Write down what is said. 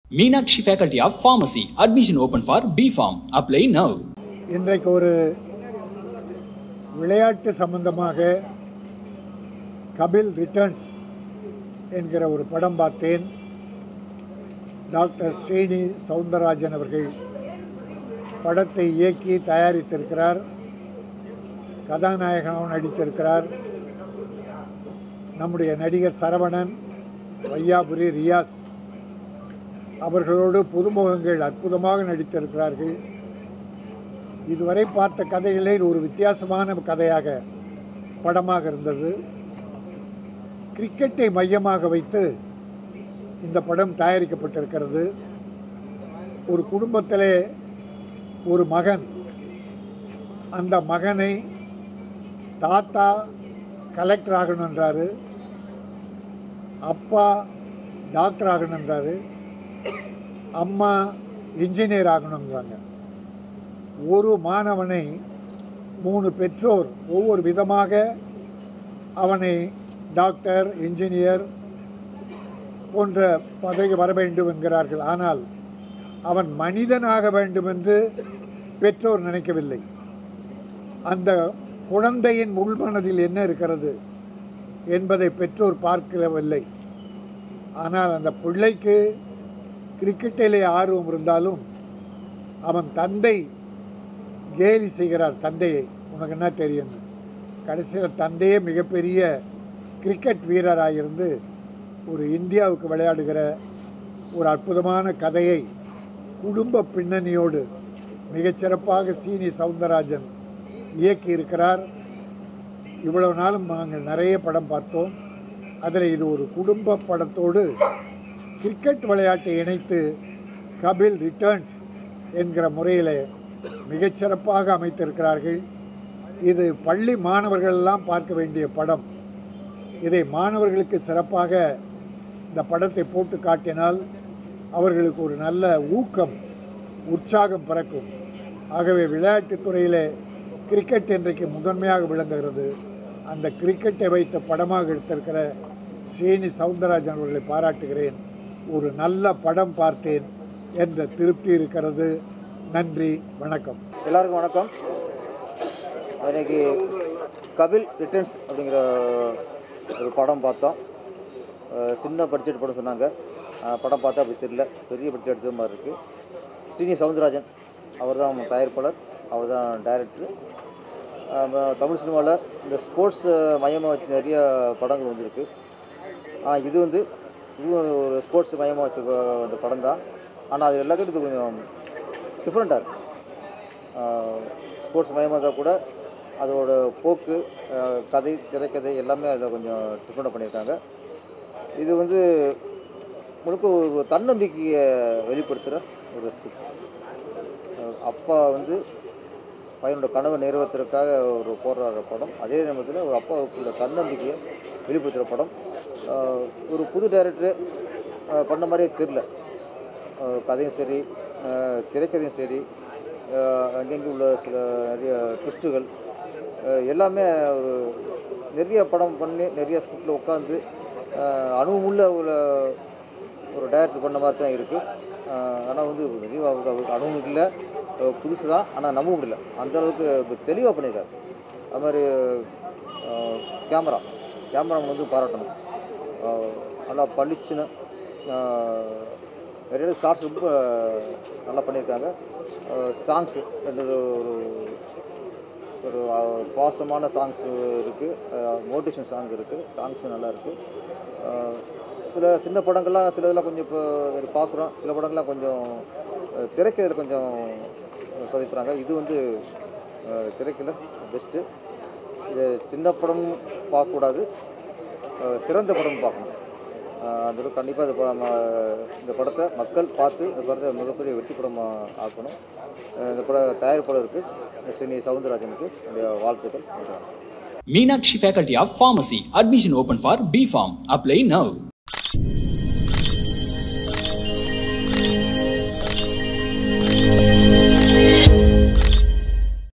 Meenakshi Faculty of Pharmacy. Admission open for B Farm. Apply now. இன்றைக்கு ஒரு விளையாட்டு சம்பந்தமாக கபில் ரிட்டர்ன்ஸ் என்கிற ஒரு படம் பார்த்தேன் டாக்டர் ஸ்ரீனி சவுந்தரராஜன் அவர்கள் படத்தை இயக்கி தயாரித்திருக்கிறார் கதாநாயகனாகவும் நடித்திருக்கிறார் நம்முடைய நடிகர் சரவணன் வையாபுரி ரியாஸ் அவர்களோடு புதுமுகங்கள் அற்புதமாக நடித்திருக்கிறார்கள் இதுவரை பார்த்த கதைகளே இது ஒரு வித்தியாசமான கதையாக படமாக இருந்தது கிரிக்கெட்டை மையமாக வைத்து இந்த படம் தயாரிக்கப்பட்டிருக்கிறது ஒரு குடும்பத்திலே ஒரு மகன் அந்த மகனை தாத்தா கலெக்டர் ஆகணுன்றாரு அப்பா டாக்டர் ஆகணுன்றாரு அம்மா இன்ஜினியர் ஆகணுங்கிறாங்க ஒரு மாணவனை மூணு பெற்றோர் ஒவ்வொரு விதமாக அவனை டாக்டர் இன்ஜினியர் போன்ற பதவி வர வேண்டும் என்கிறார்கள் ஆனால் அவன் மனிதனாக வேண்டும் என்று பெற்றோர் நினைக்கவில்லை அந்த குழந்தையின் உள்மனதில் என்ன இருக்கிறது என்பதை பெற்றோர் பார்க்கவில்லை ஆனால் அந்த பிள்ளைக்கு கிரிக்கெட்டிலே ஆர்வம் இருந்தாலும் அவன் தந்தை கேலி செய்கிறார் தந்தையை உனக்கு என்ன தெரியும் கடைசியில் தந்தையே மிகப்பெரிய கிரிக்கெட் வீரராக இருந்து ஒரு இந்தியாவுக்கு விளையாடுகிற ஒரு அற்புதமான கதையை குடும்ப பின்னணியோடு மிகச்சிறப்பாக சீனி சவுந்தரராஜன் இயக்கி இருக்கிறார் இவ்வளவு நாளும் நாங்கள் நிறைய படம் பார்த்தோம் அதில் இது ஒரு குடும்ப படத்தோடு கிரிக்கெட் விளையாட்டை இணைத்து கபில் ரிட்டர்ன்ஸ் என்கிற முறையில் மிகச்சிறப்பாக அமைத்திருக்கிறார்கள் இது பள்ளி மாணவர்கள் எல்லாம் பார்க்க வேண்டிய படம் இதை மாணவர்களுக்கு சிறப்பாக இந்த படத்தை போட்டு காட்டினால் அவர்களுக்கு ஒரு நல்ல ஊக்கம் உற்சாகம் பிறக்கும் ஆகவே விளையாட்டுத் துறையில் கிரிக்கெட் இன்றைக்கு முதன்மையாக விளங்குகிறது அந்த கிரிக்கெட்டை வைத்த படமாக எடுத்திருக்கிற ஸ்ரீனி சவுந்தரராஜன் அவர்களை பாராட்டுகிறேன் ஒரு நல்ல படம் பார்த்தேன் என்ற திருப்தி இருக்கிறது நன்றி வணக்கம் எல்லாருக்கும் வணக்கம் இன்னைக்கு கபில் ரிட்டர்ன்ஸ் அப்படிங்கிற ஒரு படம் பார்த்தோம் அஹ் சின்ன பட்ஜெட் படம் சொன்னாங்க அஹ் படம் பார்த்தா அப்படி தெரியல பெரிய பட்ஜெட் எடுத்த மாதிரி இருக்குது ஸ்ரீனி சவுந்தரராஜன் அவர் தான் தயாரிப்பாளர் அவர் தான் டைரக்டர் தமிழ் சினிமாவில் இந்த ஸ்போர்ட்ஸ் மையமாக வச்சு நிறைய படங்கள் வந்திருக்கு ஆனால் இது வந்து இதுவும் ஒரு ஸ்போர்ட்ஸ் மையமாக வச்ச அந்த படம் தான் ஆனால் அது எல்லாத்தையும் இது கொஞ்சம் டிஃப்ரெண்ட்டாக இருக்குது ஸ்போர்ட்ஸ் மயமாக தான் கூட அதோட போக்கு அஹ், கதை திரைக்கதை எல்லாமே அதில் கொஞ்சம் டிஃப்ரெண்டாக பண்ணியிருக்காங்க இது வந்து முழுக்க ஒரு தன்னம்பிக்கையை வெளிப்படுத்துகிற ஒரு ஸ்கிரிப்ட் அப்பா வந்து பையனோட கனவை நிறைவேற்றுறதுக்காக ஒரு போராடுற படம் அதே நேரத்தில் ஒரு அப்பாவுக்குள்ள தன்னம்பிக்கையை வெளிப்படுத்துகிற படம் அஹ், ஒரு புது டைரக்டர் பண்ண மாதிரியே தெரில அஹ் கதையும் சரி அஹ் திரைக்கதையும் சரி அஹ் அங்கங்கே உள்ள சில நிறைய ட்விஸ்ட்டுகள் அஹ் எல்லாமே ஒரு நிறைய படம் பண்ணி நிறைய ஸ்கிரிப்டில் உட்காந்து அனுபவமுள்ள உள்ள ஒரு டைரக்டர் பண்ண மாதிரி தான் இருக்குது ஆனால் வந்து நிறைய அவருக்கு அவருக்கு அனுபவம் இல்லை புதுசு தான் ஆனால் நம்ப முடியல அந்த அளவுக்கு தெளிவாக பண்ணியிருக்காரு அது மாதிரி கேமரா கேமரா வந்து பாராட்டணும் அஹ் நல்லா பளிச்சுன்னு அஹ் நிறைய ஷார்ட்ஸ் ரொம்ப நல்லா பண்ணியிருக்காங்க சாங்ஸு ரெண்டு ஒரு ஒரு அஹ், பாசமான சாங்ஸ் இருக்குது மோட்டிவேஷன் சாங் இருக்குது சாங்ஸும் நல்லா இருக்குது சில சின்ன படங்கள்லாம் சில இதெல்லாம் கொஞ்சம் இப்போ பார்க்குறோம் சில படங்கள்லாம் கொஞ்சம் அஹ், திரைக்கதையில் கொஞ்சம் பதிப்புறாங்க இது வந்து அஹ், திரைக்கதையில் பெஸ்ட்டு இது சின்ன படம் பார்க்கக்கூடாது அஹ், சிறந்த படம் பார்க்கணும் அஹ் அதில் கண்டிப்பாக இந்த படம் இந்த படத்தை மக்கள் பார்த்து இந்த படத்தை மிகப்பெரிய வெற்றி படமாக ஆக்கணும் அஹ் இந்த பட தயாரிப்பாளருக்கு ஸ்ரீனி சவுந்தரராஜனுக்கு என்னுடைய வாழ்த்துக்கள் நன்றி Meenakshi Faculty of Pharmacy. Admission open for B Farm. Apply now.